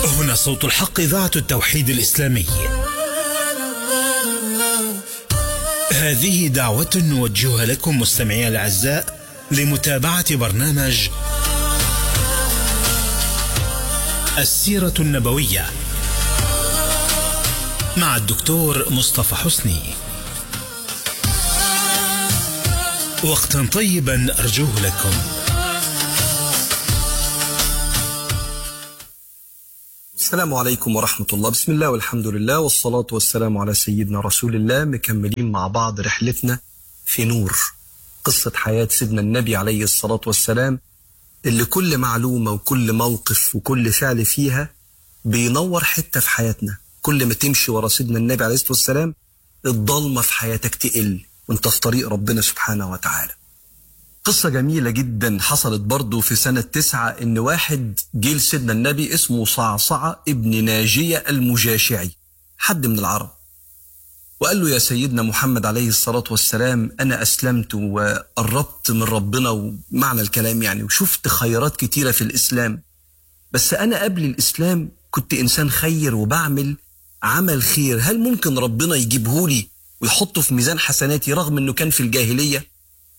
هنا صوت الحق إذاعة التوحيد الإسلامي هذه دعوة نوجهها لكم مستمعي الأعزاء لمتابعة برنامج السيرة النبوية مع الدكتور مصطفى حسني وقتا طيبا أرجوه لكم السلام عليكم ورحمة الله بسم الله والحمد لله والصلاة والسلام على سيدنا رسول الله مكملين مع بعض رحلتنا في نور قصة حياة سيدنا النبي عليه الصلاة والسلام اللي كل معلومة وكل موقف وكل فعل فيها بينور حتة في حياتنا كل ما تمشي ورا سيدنا النبي عليه الصلاة والسلام الضلمة في حياتك تقل وانت في طريق ربنا سبحانه وتعالى قصة جميلة جدا حصلت برضو في سنة تسعة ان واحد جيل سيدنا النبي اسمه صعصعة ابن ناجية المجاشعي حد من العرب وقال له يا سيدنا محمد عليه الصلاة والسلام أنا أسلمت وقربت من ربنا ومعنى الكلام يعني وشفت خيرات كتيرة في الإسلام بس أنا قبل الإسلام كنت إنسان خير وبعمل عمل خير هل ممكن ربنا يجيبهولي ويحطه في ميزان حسناتي رغم أنه كان في الجاهلية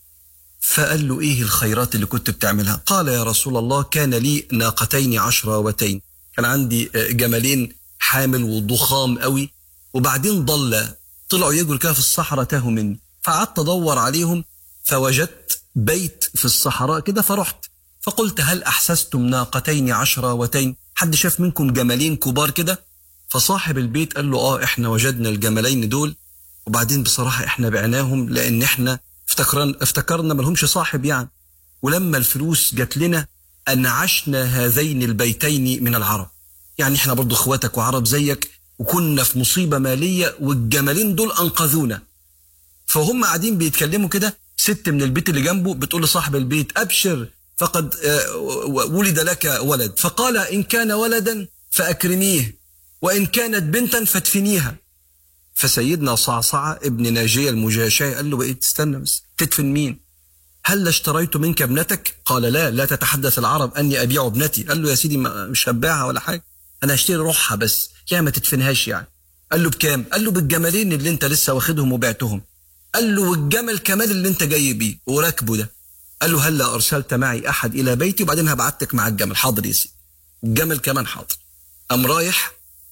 فقال له ايه الخيرات اللي كنت بتعملها قال يا رسول الله كان لي ناقتين عشراوتين كان عندي جملين حامل وضخام قوي وبعدين ضل طلعوا يجروا كده في الصحراء تاهوا مني فقعدت ادور عليهم فوجدت بيت في الصحراء كده فرحت فقلت هل احسستم ناقتين عشراوتين حد شاف منكم جملين كبار كده فصاحب البيت قال له اه احنا وجدنا الجملين دول وبعدين بصراحه احنا بعناهم لان احنا افتكرنا افتكرنا ملهمش صاحب يعني ولما الفلوس جات لنا انعشنا هذين البيتين من العرب يعني احنا برضو اخواتك وعرب زيك وكنا في مصيبة مالية والجمالين دول انقذونا فهم قاعدين بيتكلموا كده ست من البيت اللي جنبه بتقول لصاحب البيت ابشر فقد ولد لك ولد فقال ان كان ولدا فاكرميه وان كانت بنتا فادفنيها فسيدنا صعصعة ابن ناجية المجاشعي قال له بقيت تستنى بس تدفن مين هل اشتريت منك ابنتك قال لا لا تتحدث العرب أني أبيع ابنتي قال له يا سيدي مش هبيعها ولا حاجة أنا هشتري روحها بس يعني ما تدفنهاش يعني قال له بكام قال له بالجملين اللي انت لسه واخدهم وبعتهم قال له والجمل كمان اللي انت جاي بيه وراكبه ده قال له هلا ارسلت معي احد الى بيتي وبعدين هبعتك مع الجمل حاضر يا سيدي الجمل كمان حاضر قام رايح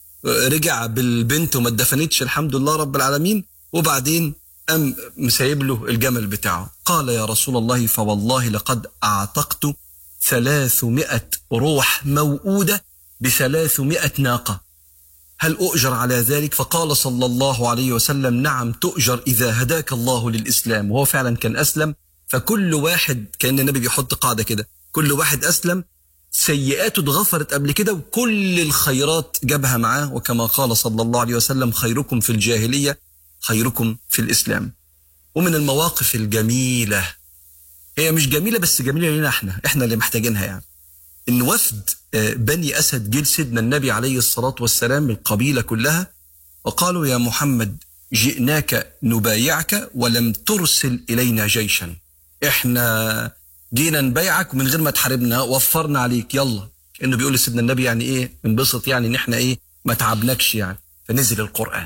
رجع بالبنت وما اتدفنتش الحمد لله رب العالمين وبعدين قام مسايب له الجمل بتاعه قال يا رسول الله فوالله لقد أعتقت ثلاثمائة روح موؤودة بثلاثمائة ناقة هل أؤجر على ذلك فقال صلى الله عليه وسلم نعم تؤجر إذا هداك الله للإسلام وهو فعلا كان أسلم فكل واحد كان النبي بيحط قاعدة كده كل واحد أسلم سيئاته اتغفرت قبل كده وكل الخيرات جابها معاه وكما قال صلى الله عليه وسلم خيركم في الجاهلية خيركم في الإسلام ومن المواقف الجميلة هي مش جميلة بس جميلة لنا احنا احنا اللي محتاجينها يعني ان وفد بني أسد جيل سيدنا النبي عليه الصلاة والسلام القبيلة كلها وقالوا يا محمد جئناك نبايعك ولم ترسل إلينا جيشا احنا جينا نبايعك من غير ما تحاربنا وفرنا عليك يلا انه بيقول لسيدنا النبي يعني ايه انبسط يعني ان احنا ايه ما تعبناكش يعني فنزل القران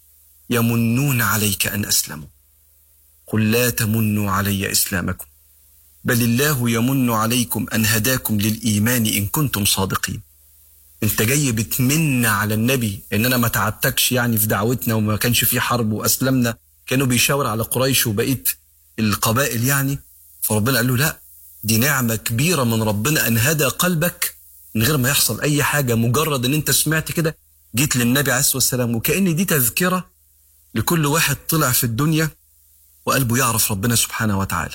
يمنون عليك ان اسلموا قل لا تمنوا علي اسلامكم بل الله يمن عليكم ان هداكم للايمان ان كنتم صادقين انت جاي بتمن على النبي ان انا ما تعبتكش يعني في دعوتنا وما كانش في حرب واسلمنا كانوا بيشاور على قريش وبقيه القبائل يعني فربنا قال له لا دي نعمة كبيرة من ربنا أن هدى قلبك من غير ما يحصل أي حاجة مجرد أن أنت سمعت كده جيت للنبي عليه الصلاة والسلام وكأن دي تذكرة لكل واحد طلع في الدنيا وقلبه يعرف ربنا سبحانه وتعالى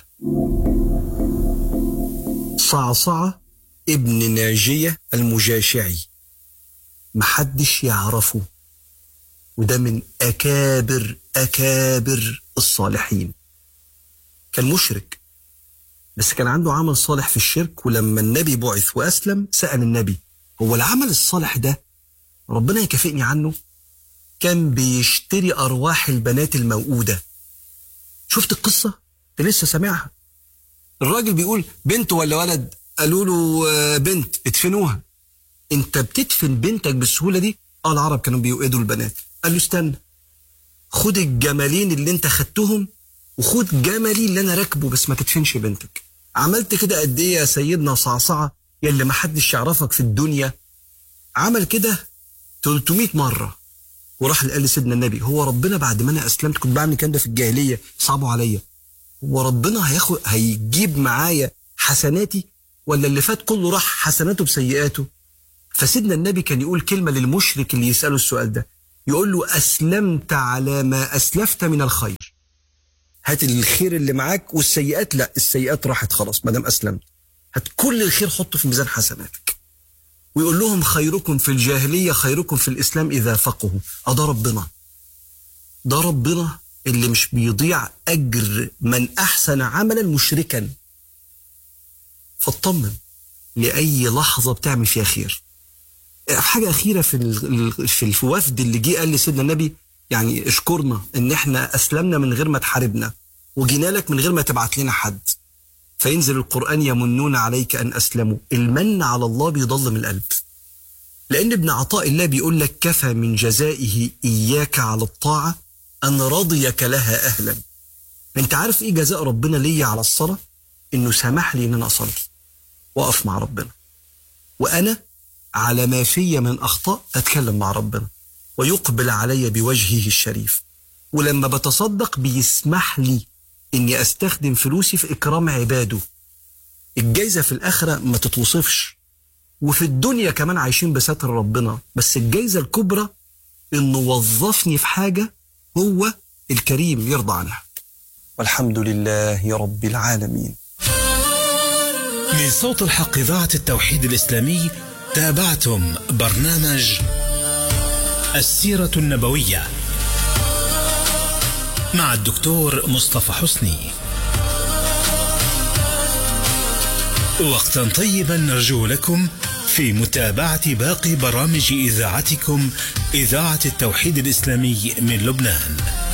صعصعة ابن ناجية المجاشعي محدش يعرفه وده من أكابر أكابر الصالحين كان مشرك بس كان عنده عمل صالح في الشرك ولما النبي بعث وأسلم سأل النبي هو العمل الصالح ده ربنا يكافئني عنه كان بيشتري أرواح البنات الموؤودة شفت القصة؟ أنت لسه سامعها الراجل بيقول بنت ولا ولد قالوا له بنت ادفنوها انت بتدفن بنتك بالسهوله دي اه العرب كانوا بيوئدوا البنات قال له استنى خد الجمالين اللي انت خدتهم وخد جملي اللي انا راكبه بس ما تدفنش بنتك عملت كده قد ايه يا سيدنا صعصعه يلي ما حدش يعرفك في الدنيا عمل كده 300 مره وراح قال لسيدنا النبي هو ربنا بعد ما انا اسلمت كنت بعمل الكلام ده في الجاهليه صعبوا عليا هو ربنا هياخد هيجيب معايا حسناتي ولا اللي فات كله راح حسناته بسيئاته فسيدنا النبي كان يقول كلمه للمشرك اللي يساله السؤال ده يقول له اسلمت على ما اسلفت من الخير هات الخير اللي معاك والسيئات لا السيئات راحت خلاص ما دام اسلمت هات كل الخير حطه في ميزان حسناتك ويقول لهم خيركم في الجاهليه خيركم في الاسلام اذا فقهوا اه ده ربنا ده ربنا اللي مش بيضيع اجر من احسن عملا مشركا فاطمن لاي لحظه بتعمل فيها خير حاجه اخيره في ال- في الوفد اللي جه قال لسيدنا النبي يعني اشكرنا ان احنا اسلمنا من غير ما تحاربنا وجينا لك من غير ما تبعت لنا حد فينزل القران يمنون عليك ان اسلموا المن على الله بيضل القلب لان ابن عطاء الله بيقول لك كفى من جزائه اياك على الطاعه ان رضيك لها اهلا انت عارف ايه جزاء ربنا ليا على الصلاه انه سمح لي ان انا اصلي واقف مع ربنا وانا على ما في من اخطاء اتكلم مع ربنا ويقبل علي بوجهه الشريف ولما بتصدق بيسمح لي اني استخدم فلوسي في اكرام عباده الجايزه في الاخره ما تتوصفش وفي الدنيا كمان عايشين بستر ربنا بس الجايزه الكبرى انه وظفني في حاجه هو الكريم يرضى عنها والحمد لله رب العالمين من صوت الحق إذاعة التوحيد الإسلامي تابعتم برنامج السيرة النبوية مع الدكتور مصطفى حسني وقتا طيبا نرجو لكم في متابعة باقي برامج إذاعتكم إذاعة التوحيد الإسلامي من لبنان